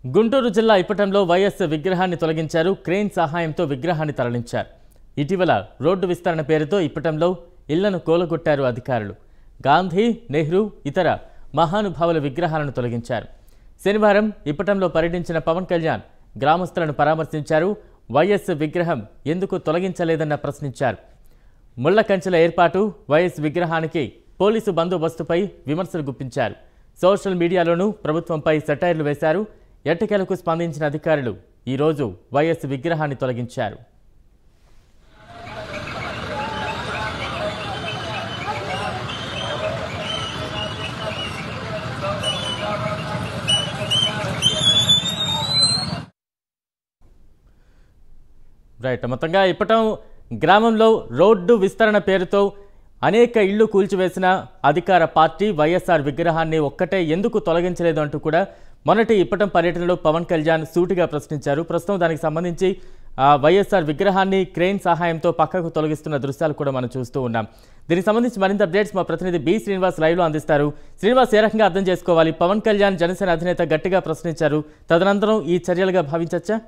గుంటూరు జిల్లా ఇప్పటంలో వైఎస్ విగ్రహాన్ని తొలగించారు క్రేన్ సహాయంతో విగ్రహాన్ని తరలించారు ఇటీవల రోడ్డు విస్తరణ పేరుతో ఇప్పటంలో ఇళ్లను కూలగొట్టారు అధికారులు గాంధీ నెహ్రూ ఇతర మహానుభావుల విగ్రహాలను తొలగించారు శనివారం ఇప్పటంలో పర్యటించిన పవన్ కళ్యాణ్ గ్రామస్తులను పరామర్శించారు వైఎస్ విగ్రహం ఎందుకు తొలగించలేదన్న ప్రశ్నించారు ముళ్ల కంచెల ఏర్పాటు వైఎస్ విగ్రహానికి పోలీసు బందోబస్తుపై విమర్శలు గుప్పించారు సోషల్ మీడియాలోనూ ప్రభుత్వంపై సెటైర్లు వేశారు ఎట్టకేలకు స్పందించిన అధికారులు ఈరోజు వైఎస్ విగ్రహాన్ని తొలగించారు రైట్ మొత్తంగా ఇప్పటం గ్రామంలో రోడ్డు విస్తరణ పేరుతో అనేక ఇళ్లు కూల్చివేసిన అధికార పార్టీ వైఎస్ఆర్ విగ్రహాన్ని ఒక్కటే ఎందుకు తొలగించలేదు అంటూ కూడా మొన్నటి ఇప్పటం పర్యటనలో పవన్ కళ్యాణ్ సూటిగా ప్రశ్నించారు ప్రస్తుతం దానికి సంబంధించి ఆ వైఎస్ఆర్ విగ్రహాన్ని క్రెయిన్ సహాయంతో పక్కకు తొలగిస్తున్న దృశ్యాలు కూడా మనం చూస్తూ ఉన్నాం దీనికి సంబంధించి మరింత అప్డేట్స్ మా ప్రతినిధి బి శ్రీనివాస్ లైవ్లో అందిస్తారు శ్రీనివాస్ ఏ రకంగా అర్థం చేసుకోవాలి పవన్ కళ్యాణ్ జనసేన అధినేత గట్టిగా ప్రశ్నించారు తదనంతరం ఈ చర్యలుగా భావించవచ్చా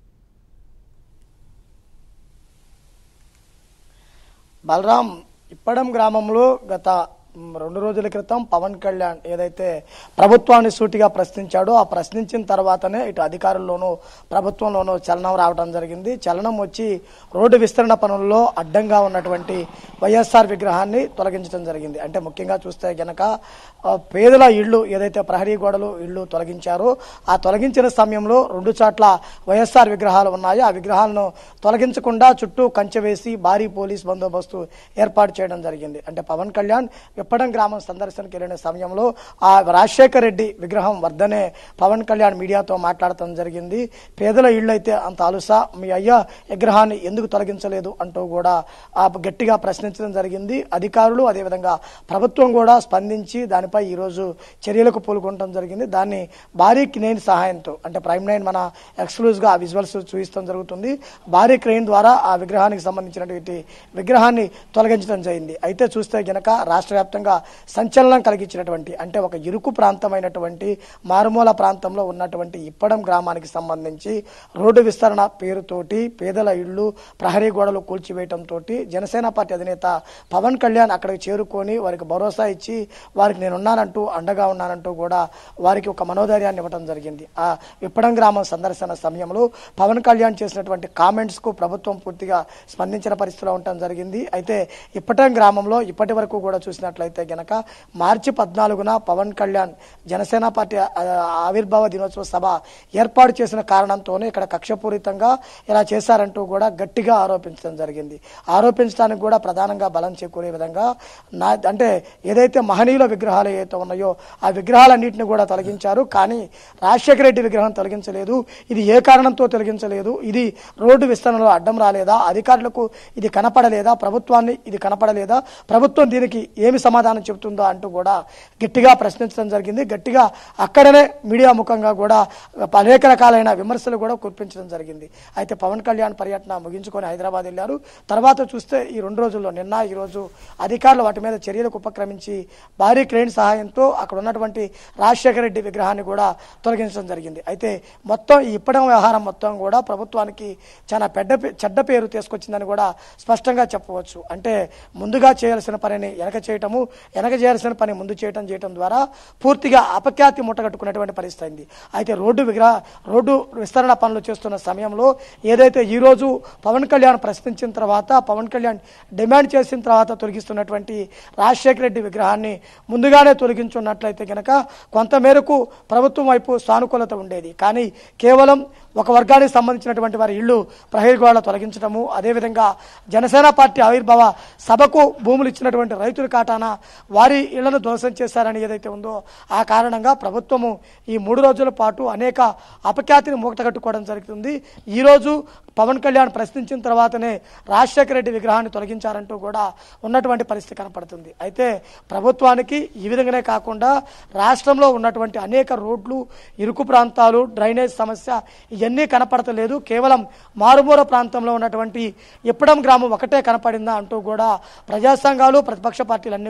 బలరాం ఇప్పడం గ్రామంలో గత మ్, రెండు రోజుల క్రితం పవన్ కళ్యాణ్ ఏదైతే ప్రభుత్వాన్ని సూటిగా ప్రశ్నించాడో ఆ ప్రశ్నించిన తర్వాతనే ఇటు అధికారుల్లోనూ ప్రభుత్వంలోనూ చలనం రావడం జరిగింది చలనం వచ్చి రోడ్డు విస్తరణ పనుల్లో అడ్డంగా ఉన్నటువంటి వైఎస్ఆర్ విగ్రహాన్ని తొలగించడం జరిగింది అంటే ముఖ్యంగా చూస్తే గనక ఆ, పేదల ఇళ్ళు ఏదైతే ప్రహరీ గోడలు ఇళ్ళు తొలగించారో ఆ తొలగించిన సమయంలో రెండు చోట్ల వైఎస్ఆర్ విగ్రహాలు ఉన్నాయో ఆ విగ్రహాలను తొలగించకుండా చుట్టూ కంచె వేసి భారీ పోలీస్ బందోబస్తు ఏర్పాటు చేయడం జరిగింది అంటే పవన్ కళ్యాణ్ విప్పడం గ్రామం సందర్శనకి వెళ్ళిన సమయంలో ఆ రాజశేఖర రెడ్డి విగ్రహం వద్దనే పవన్ కళ్యాణ్ మీడియాతో మాట్లాడటం జరిగింది పేదల ఇళ్ళు అయితే అంత అలుసా మీ అయ్య విగ్రహాన్ని ఎందుకు తొలగించలేదు అంటూ కూడా ఆ గట్టిగా ప్రశ్నించడం జరిగింది అధికారులు అదేవిధంగా ప్రభుత్వం కూడా స్పందించి దానిపై ఈరోజు చర్యలకు పూనుకోవడం జరిగింది దాన్ని భారీ క్రెయిన్ సహాయంతో అంటే ప్రైమ్ నైన్ మన ఎక్స్క్లూజివ్ గా ఆ విజువల్స్ చూపిస్తాం జరుగుతుంది భారీ క్రెయిన్ ద్వారా ఆ విగ్రహానికి సంబంధించినటువంటి విగ్రహాన్ని తొలగించడం జరిగింది అయితే చూస్తే గనక రాష్ట్ర వ్యాప్తంగా సంచలనం కలిగించినటువంటి అంటే ఒక ఇరుకు ప్రాంతమైనటువంటి మారుమూల ప్రాంతంలో ఉన్నటువంటి ఇప్పడం గ్రామానికి సంబంధించి రోడ్డు విస్తరణ పేరుతోటి పేదల ఇళ్ళు ప్రహరీ గోడలు కూల్చివేయటంతో జనసేన పార్టీ అధినేత పవన్ కళ్యాణ్ అక్కడికి చేరుకొని వారికి భరోసా ఇచ్చి వారికి నేనున్నానంటూ అండగా ఉన్నానంటూ కూడా వారికి ఒక మనోధైర్యాన్ని ఇవ్వడం జరిగింది ఆ ఇప్పడం గ్రామం సందర్శన సమయంలో పవన్ కళ్యాణ్ చేసినటువంటి కామెంట్స్ కు ప్రభుత్వం పూర్తిగా స్పందించిన పరిస్థితిలో ఉండటం జరిగింది అయితే ఇప్పటం గ్రామంలో ఇప్పటి వరకు కూడా చూసినట్లయితే గనక మార్చి పద్నాలుగున పవన్ కళ్యాణ్ జనసేన పార్టీ ఆ, ఆవిర్భావ దినోత్సవ సభ ఏర్పాటు చేసిన కారణంతోనే ఇక్కడ కక్షపూరితంగా ఇలా చేశారంటూ కూడా గట్టిగా ఆరోపించడం జరిగింది ఆరోపించడానికి కూడా ప్రధానంగా బలం చేకూరే విధంగా నా అంటే ఏదైతే మహనీయుల విగ్రహాలు ఏవైతే ఉన్నాయో ఆ విగ్రహాలన్నింటిని కూడా తొలగించారు కానీ రాజశేఖర రెడ్డి విగ్రహం తొలగించలేదు ఇది ఏ కారణంతో తొలగించలేదు ఇది రోడ్డు విస్తరణలో అడ్డం రాలేదా అధికారులకు ఇది కనపడలేదా ప్రభుత్వాన్ని ఇది కనపడలేదా ప్రభుత్వం దీనికి ఏమి సమాధానం చెబుతుందో అంటూ కూడా గట్టిగా ప్రశ్నించడం జరిగింది గట్టిగా అక్కడనే మీడియా ముఖంగా కూడా అనేక రకాలైన విమర్శలు కూడా కురిపించడం జరిగింది అయితే పవన్ కళ్యాణ్ పర్యటన ముగించుకొని హైదరాబాద్ వెళ్ళారు తర్వాత చూస్తే ఈ రెండు రోజుల్లో నిన్న ఈ రోజు అధికారులు వాటి మీద చర్యలకు ఉపక్రమించి భారీ క్రెయిన్ సహాయంతో అక్కడ ఉన్నటువంటి రాజశేఖర రెడ్డి విగ్రహాన్ని కూడా తొలగించడం జరిగింది అయితే మొత్తం ఈ ఇప్పడం వ్యవహారం మొత్తం కూడా ప్రభుత్వానికి చాలా పెద్ద పే- చెడ్డ పేరు తీసుకొచ్చిందని కూడా స్పష్టంగా చెప్పవచ్చు అంటే ముందుగా చేయాల్సిన పనిని వెనక చేయటము వెనక చేయాల్సిన పని ముందు చేయటం చేయటం ద్వారా పూర్తిగా అపఖ్యాతి ముట్టగట్టుకున్నటువంటి పరిస్థితి అయింది అయితే రోడ్డు విగ్రహ రోడ్డు విస్తరణ పనులు చేస్తున్న సమయంలో ఏదైతే ఈ రోజు పవన్ కళ్యాణ్ ప్రశ్నించిన తర్వాత పవన్ కళ్యాణ్ డిమాండ్ చేసిన తర్వాత తొలగిస్తున్నటువంటి రాజశేఖర రెడ్డి విగ్రహాన్ని ముందుగానే తొలగించున్నట్లయితే కనుక కొంతమేరకు ప్రభుత్వం వైపు సానుకూలత ఉండేది కానీ కేవలం ఒక వర్గానికి సంబంధించినటువంటి వారి ఇళ్ళు ప్రహరీ గోడలు తొలగించడము అదేవిధంగా జనసేన పార్టీ ఆవిర్భావ సభకు భూములు ఇచ్చినటువంటి రైతుల కాటాన వారి ఇళ్లను ధ్వంసం చేశారని ఏదైతే ఉందో ఆ కారణంగా ప్రభుత్వము ఈ మూడు రోజుల పాటు అనేక అపఖ్యాతిని మూటగట్టుకోవడం జరుగుతుంది ఈ రోజు పవన్ కళ్యాణ్ ప్రశ్నించిన తర్వాతనే రాజశేఖర రెడ్డి విగ్రహాన్ని తొలగించారంటూ కూడా ఉన్నటువంటి పరిస్థితి కనపడుతుంది అయితే ప్రభుత్వానికి ఈ విధంగానే కాకుండా రాష్ట్రంలో ఉన్నటువంటి అనేక రోడ్లు ఇరుకు ప్రాంతాలు డ్రైనేజ్ సమస్య ఇవన్నీ కనపడతలేదు కేవలం మారుమూల ప్రాంతంలో ఉన్నటువంటి ఇప్పడం గ్రామం ఒకటే కనపడిందా అంటూ కూడా ప్రజా సంఘాలు ప్రతిపక్ష పార్టీలన్నీ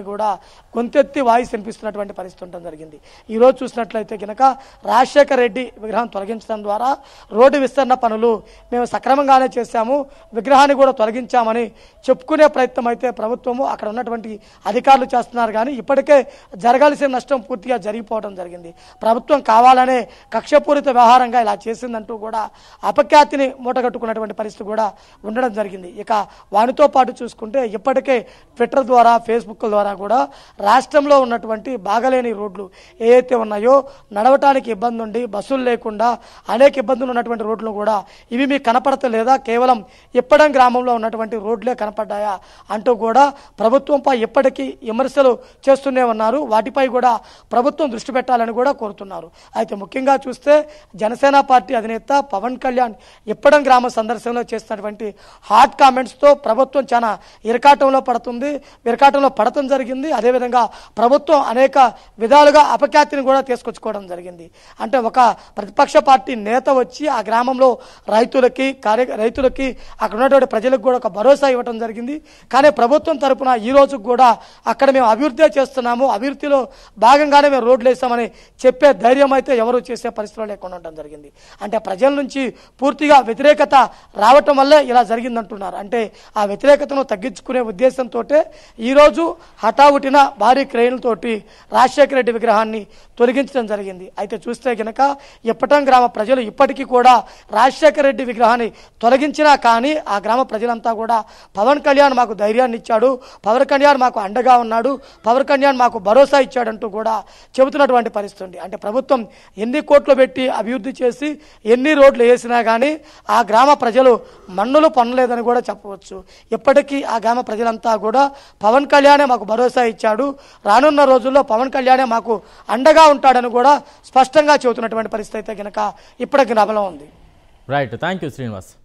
కూడా గొంతెత్తి వాయిస్ వినిపిస్తున్నటువంటి పరిస్థితి ఉండడం జరిగింది ఈ రోజు చూసినట్లయితే కనుక రాజశేఖర రెడ్డి విగ్రహం తొలగించడం ద్వారా రోడ్డు విస్తరణ పనులు మేము సక్రమంగానే చేశాము విగ్రహాన్ని కూడా తొలగించామని చెప్పుకునే ప్రయత్నం అయితే ప్రభుత్వము అక్కడ ఉన్నటువంటి అధికారులు చేస్తున్నారు కానీ ఇప్పటికే జరగాల్సిన నష్టం పూర్తిగా జరిగిపోవడం జరిగింది ప్రభుత్వం కావాలనే కక్షపూరిత వ్యవహారంగా ఇలా చేసిందంటూ కూడా అపఖ్యాతిని మూటగట్టుకున్నటువంటి పరిస్థితి కూడా ఉండడం జరిగింది ఇక వానితో పాటు చూసుకుంటే ఇప్పటికే ట్విట్టర్ ద్వారా ఫేస్బుక్ ద్వారా కూడా రాష్ట్రంలో ఉన్నటువంటి బాగలేని రోడ్లు ఏవైతే ఉన్నాయో నడవటానికి ఇబ్బంది ఉండి బస్సులు లేకుండా అనేక ఇబ్బందులు ఉన్నటువంటి రోడ్లు కూడా ఇవి మీకు కనపడతలేదా కేవలం ఇప్పడం గ్రామంలో ఉన్నటువంటి రోడ్లే కనపడ్డాయా అంటూ కూడా ప్రభుత్వంపై ఇప్పటికీ విమర్శలు చేస్తూనే ఉన్నారు వాటిపై కూడా ప్రభుత్వం దృష్టి పెట్టాలని కూడా కోరుతున్నారు అయితే ముఖ్యంగా చూస్తే జనసేన పార్టీ అధినేత పవన్ కళ్యాణ్ ఇప్పడం గ్రామ సందర్శనలో చేస్తున్నటువంటి హాట్ కామెంట్స్తో ప్రభుత్వం చాలా ఇరకాటంలో పడుతుంది ఇరకాటంలో పడటం జరిగింది అదేవిధంగా ప్రభుత్వం అనేక విధాలుగా అపఖ్యాతిని కూడా తీసుకొచ్చుకోవడం జరిగింది అంటే ఒక ప్రతిపక్ష పార్టీ నేత వచ్చి ఆ గ్రామంలో రైతులకి కార్య రైతులకి అక్కడ ఉన్నటువంటి ప్రజలకు కూడా ఒక భరోసా ఇవ్వడం జరిగింది కానీ ప్రభుత్వం తరపున ఈ రోజు కూడా అక్కడ మేము అభివృద్ధి చేస్తున్నాము అభివృద్ధిలో భాగంగానే మేము రోడ్లు వేస్తామని చెప్పే ధైర్యం అయితే ఎవరు చేసే పరిస్థితిలో లేకుండా ఉండడం జరిగింది అంటే ప్రజల నుంచి పూర్తిగా వ్యతిరేకత రావటం వల్లే ఇలా జరిగిందంటున్నారు అంటే ఆ వ్యతిరేకతను తగ్గించుకునే ఉద్దేశంతో ఈరోజు హఠావుటిన భారీ క్రెయిన్లతోటి రాజశేఖర రెడ్డి విగ్రహాన్ని తొలగించడం జరిగింది అయితే చూస్తే గనక ఇప్పటం గ్రామ ప్రజలు ఇప్పటికీ కూడా రాజశేఖర రెడ్డి విగ్రహాన్ని తొలగించినా కానీ ఆ గ్రామ ప్రజలంతా కూడా పవన్ కళ్యాణ్ మాకు ధైర్యాన్ని ఇచ్చాడు పవన్ కళ్యాణ్ మాకు అండగా ఉన్నాడు పవన్ కళ్యాణ్ మాకు భరోసా ఇచ్చాడంటూ కూడా చెబుతున్నటువంటి పరిస్థితి ఉంది అంటే ప్రభుత్వం ఎన్ని కోట్లు పెట్టి అభివృద్ధి చేసి ఎన్ని రోడ్లు వేసినా కానీ ఆ గ్రామ ప్రజలు మన్నులు పనలేదని కూడా చెప్పవచ్చు ఇప్పటికీ ఆ గ్రామ ప్రజలంతా కూడా పవన్ కళ్యాణే మాకు భరోసా ఇచ్చాడు రానున్న రోజుల్లో పవన్ కళ్యాణే మాకు అండగా ఉంటాడని కూడా స్పష్టంగా చెబుతున్నటువంటి పరిస్థితి అయితే కనుక ఇప్పటికి నబలం ఉంది రైట్ థ్యాంక్ యూ శ్రీనివాస్